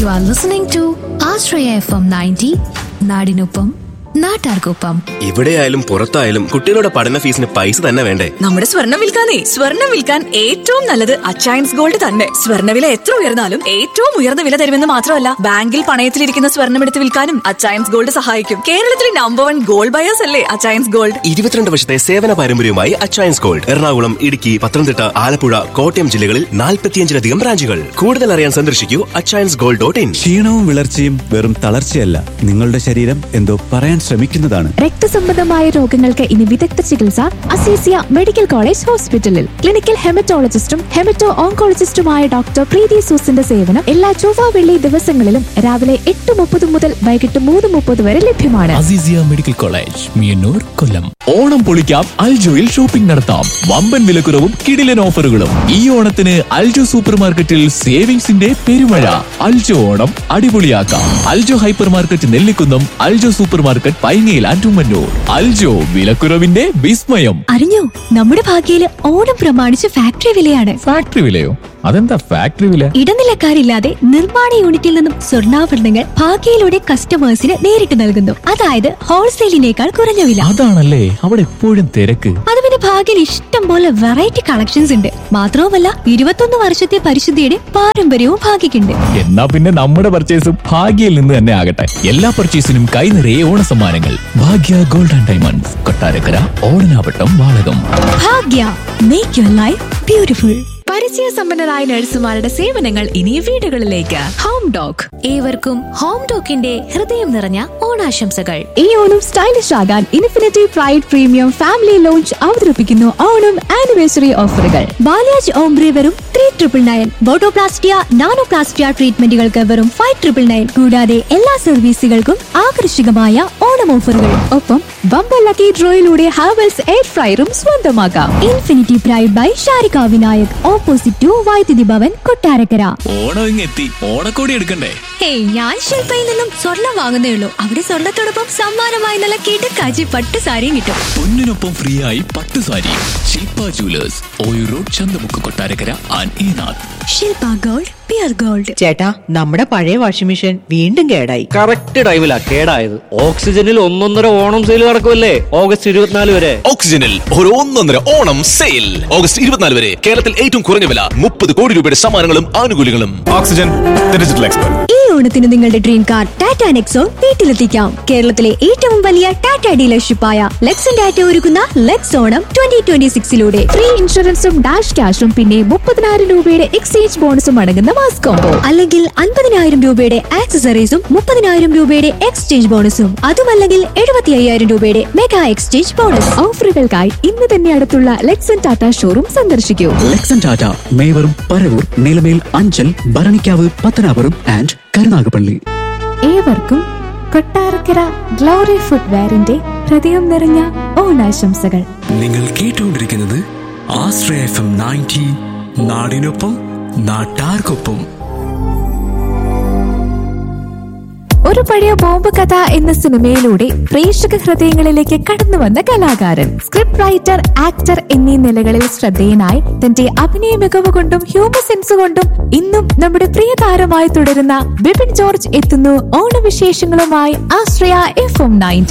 U are listening to Ashraya F M ninety നാടിനൊപ്പം നാട്ടാർക്കൊപ്പം എവിടെയായാലും പുറത്തായാലും കുട്ടികളുടെ പഠന ഫീസിന് പൈസ തന്നെ വേണ്ടേ നമ്മുടെ സ്വർണം വിൽക്കാനേ സ്വർണം വിൽക്കാൻ ഏറ്റവും നല്ലത് അച്ചയൻസ് ഗോൾഡ് തന്നെ സ്വർണ്ണവില എത്ര ഉയർന്നാലും ഏറ്റവും ഉയർന്ന വില തരുമെന്ന് മാത്രമല്ല ബാങ്കിൽ പണയത്തിലിരിക്കുന്ന സ്വർണം എടുത്ത് വിൽക്കാനും അച്ചയൻസ് ഗോൾഡ് സഹായിക്കും കേരളത്തിലെ നമ്പർ വൺ ഗോൾഡ് ബയേഴ്സ് അല്ലേ അച്ചയൻസ് ഗോൾഡ് ഇരുപത്തിരണ്ട് വർഷത്തെ സേവന പാരമ്പര്യവുമായി അച്ചയൻസ് ഗോൾഡ് എറണാകുളം ഇടുക്കി പത്തനംതിട്ട ആലപ്പുഴ കോട്ടയം ജില്ലകളിൽ നാൽപ്പത്തിയഞ്ചിലധികം ബ്രാഞ്ചുകൾ കൂടുതൽ അറിയാൻ സന്ദർശിക്കൂ അച്ചയൻസ് ഗോൾഡ് ഡോട്ട് ഇൻ ക്ഷീണവും വിളർച്ചയും വെറും തളർച്ചയല്ല നിങ്ങളുടെ ശരീരം എന്തോ പറയാൻ ശ്രമിക്കുന്നതാണ് രക്തസംബന്ധമായ രോഗങ്ങൾക്ക് ഇനി വിദഗ്ധ ചികിത്സ അസീസിയ മെഡിക്കൽ കോളേജ് ഹോസ്പിറ്റലിൽ ക്ലിനിക്കൽ ഹെമറ്റോളജിസ്റ്റും ഹെമറ്റോ ഓങ്കോളജിസ്റ്റുമായ ഡോക്ടർ പ്രീതി സൂസിന്റെ സേവനം എല്ലാ ചൊവ്വ വെള്ളി ദിവസങ്ങളിലും രാവിലെ എട്ട് മുപ്പത് മുതൽ വൈകിട്ട് മൂന്ന് മുപ്പത് വരെ ലഭ്യമാണ് അസീസിയ മെഡിക്കൽ കോളേജ് മിയന്നൂർ കൊല്ലം ഓണം പൊളിക്കാം അൽജോയിൽ ഷോപ്പിംഗ് നടത്താം വമ്പൻ വിലക്കുറവും കിടിലൻ ഓഫറുകളും ഈ ഓണത്തിന് അൽജോ സൂപ്പർ മാർക്കറ്റിൽ സേവിങ്സിന്റെ പെരുമഴ അൽജോ ഓണം അടിപൊളിയാക്കാം Aljo hyper market Nellikunnam Aljo super market പൈങ്ങയിൽ ആറ്റുമന്നൂർ അൽജോ വിലക്കുറവിന്റെ വിസ്മയം അറിഞ്ഞോ നമ്മുടെ ഭാഗ്യയില് ഓണം പ്രമാണിച്ച് ഫാക്ടറി വിലയാണ് ഫാക്ടറി വിലയോ അതെന്താ ഫാക്ടറി വില ഇടനിലക്കാരില്ലാതെ നിർമ്മാണ യൂണിറ്റിൽ നിന്നും സ്വർണ്ണാഭരണങ്ങൾ ഭാഗ്യയിലൂടെ കസ്റ്റമേഴ്സിന് നേരിട്ട് നൽകുന്നു അതായത് ഹോൾസെയിലിനേക്കാൾ കുറഞ്ഞ വില അതാണല്ലേ അവിടെ എപ്പോഴും തിരക്ക് അത് പിന്നെ ഭാഗ്യയിൽ ഇഷ്ടം പോലെ വെറൈറ്റി കളക്ഷൻസ് ഉണ്ട് മാത്രവുമല്ല ഇരുപത്തൊന്ന് വർഷത്തെ പരിശുദ്ധിയുടെ പാരമ്പര്യവും ഭാഗ്യക്കുണ്ട് എന്നാ പിന്നെ നമ്മുടെ പർച്ചേസും ഭാഗ്യയിൽ നിന്ന് തന്നെ ആകട്ടെ എല്ലാ പർച്ചേസിനും കൈ നിറയെ ഓണസമ്മാനങ്ങൾ Bhagya gold and diamonds Kottarakkara Odanavattom Valakam Bhagya make your life beautiful പരിചയസമ്പന്നരായ നഴ്സുമാരുടെ സേവനങ്ങൾ ഇനി വീടുകളിലേക്ക് ഹോം ഡോഗ് ഏവർക്കും ഹോം ടോക്കിന്റെ ഹൃദയം നിറഞ്ഞ ഓണാശംസകൾ ഈ ഓണം സ്റ്റൈലിഷ് ആകാൻ infinity pride premium family lounge അവതരിപ്പിക്കുന്നു ഓണം ആനിവേഴ്സറി ഓഫറുകൾ ബാലാജ് ഓംബ്രി വെറും ത്രീ ട്രിപ്പിൾ നയൻ ബോട്ടോപ്ലാസ്റ്റിയ നാനോപ്ലാസ്റ്റിയ ട്രീറ്റ്മെന്റുകൾക്ക് വെറും ഫൈവ് ട്രിപ്പിൾ നയൻ കൂടാതെ എല്ലാ സർവീസുകൾക്കും ആകർഷകമായ ഓണം ഓഫറുകൾ ഒപ്പം ബമ്പർ ലക്കി ഡ്രോയിലൂടെ ഹാവൽസ് എയർ ഫ്രയറും സ്വന്തമാക്കാം infinity pride by Sharika Vinayak opposite to Vaidyuthi Bhavan Kottarakkara Onam ഇങ്ങെത്തി ഓണക്കോടി എടുക്കണ്ടേ ഹേയ് ഞാൻ ശില്പയിൽ നിന്നും സ്വർണം വാങ്ങുന്നേ ഉള്ളൂ അവിടെ സ്വർണത്തോടൊപ്പം സമ്മാനമായി നല്ല കിടക്കാച്ചി പട്ട് സാരിയും കിട്ടും പൊന്നിനൊപ്പം ഫ്രീ ആയി പട്ടു സാരി ശില്പ ജുവലേഴ്സ് ഓയു റോഡ് ചന്തമുക്ക് കൊട്ടാരക്കര ആൻഡ് ഈനാഥ് ശില്പ ഗോൾഡ് പിയർ ഗോൾഡ് ചേട്ടാ നമ്മുടെ പഴയ വാഷിംഗ് മെഷീൻ വീണ്ടും കേടായി കറക്റ്റ് ടൈമിലാ കേടായത് ഓക്സിജനിൽ ഒന്നൊന്നര ഓണം സെയിൽ നടക്കുമല്ലേ ഓഗസ്റ്റ് ഇരുപത്തിനാല് വരെ ഓക്സിജനിൽ ഒരു ഒന്നൊന്നര ഓണം സെയിൽ ഓഗസ്റ്റ് ഇരുപത്തിനാല് വരെ കേരളത്തിൽ ഏറ്റവും കുറഞ്ഞ വില മുപ്പത് കോടി രൂപയുടെ സമ്മാനങ്ങളും ആനുകൂല്യങ്ങളും ഓക്സിജൻ ഡിജിറ്റൽ എക്സ്പെർട്ട് ഈ ഓണത്തിന് നിങ്ങളുടെ ഡ്രീം കാർ ടാറ്റ നെക്സോൺ വീട്ടിലെത്തിക്കാം കേരളത്തിലെ ഏറ്റവും വലിയ ടാറ്റ ഡീലർഷിപ്പായ ലെക്സൺ ടാറ്റ ഒരുക്കുന്ന ലെക്സ് ഓണം ട്വന്റി ട്വന്റി സിക്സിലൂടെ ഫ്രീ ഇൻഷുറൻസും ഡാഷ് ക്യാഷും പിന്നെ മുപ്പതിനായിരം രൂപയുടെ എക്സ്ചേഞ്ച് ബോണസും അടങ്ങുന്ന മാസ് കോംബോ അല്ലെങ്കിൽ അൻപതിനായിരം രൂപയുടെ ആക്സസറീസും മുപ്പതിനായിരം രൂപയുടെ എക്സ്ചേഞ്ച് ബോണസും അതുമല്ലെങ്കിൽ എഴുപത്തി അയ്യായിരം രൂപയുടെ മെഗാ എക്സ്ചേഞ്ച് ബോണസ് ഓഫറുകൾക്കായി ഇന്ന് തന്നെ അടുത്തുള്ള ലെക്സൺ ടാറ്റ ഷോറൂം സന്ദർശിക്കൂ ലെക്സൺ ടാറ്റ മേവറും പരവൂർ നിലമേൽ അഞ്ചൽ ഭരണിക്കാവ് പത്തനാപുരം ആൻഡ് കരുനാഗപ്പള്ളി ഏവർക്കും കൊട്ടാരക്കര ഗ്ലോറി ഫുട്വെയറിന്റെ ഹൃദയം നിറഞ്ഞ ഓണാശംസകൾ നിങ്ങൾ കേട്ടുകൊണ്ടിരിക്കുന്നത് ആശ്രയ എഫ് എം നയൻറ്റി നാടിനൊപ്പം നാട്ടാർക്കൊപ്പം ഒരു പഴയ ബോംബ് കഥ എന്ന സിനിമയിലൂടെ പ്രേക്ഷക ഹൃദയങ്ങളിലേക്ക് കടന്നു വന്ന കലാകാരൻ സ്ക്രിപ്റ്റ് റൈറ്റർ ആക്ടർ എന്നീ നിലകളിൽ ശ്രദ്ധേയനായി തന്റെ അഭിനയ മികവ് കൊണ്ടും ഹ്യൂമർ സെൻസ് കൊണ്ടും ഇന്നും നമ്മുടെ പ്രിയ താരമായി തുടരുന്ന ബിപിൻ ജോർജ് എത്തുന്നു ഓണവിശേഷങ്ങളുമായി ആശ്രയ എഫ് എം നയൻറ്റി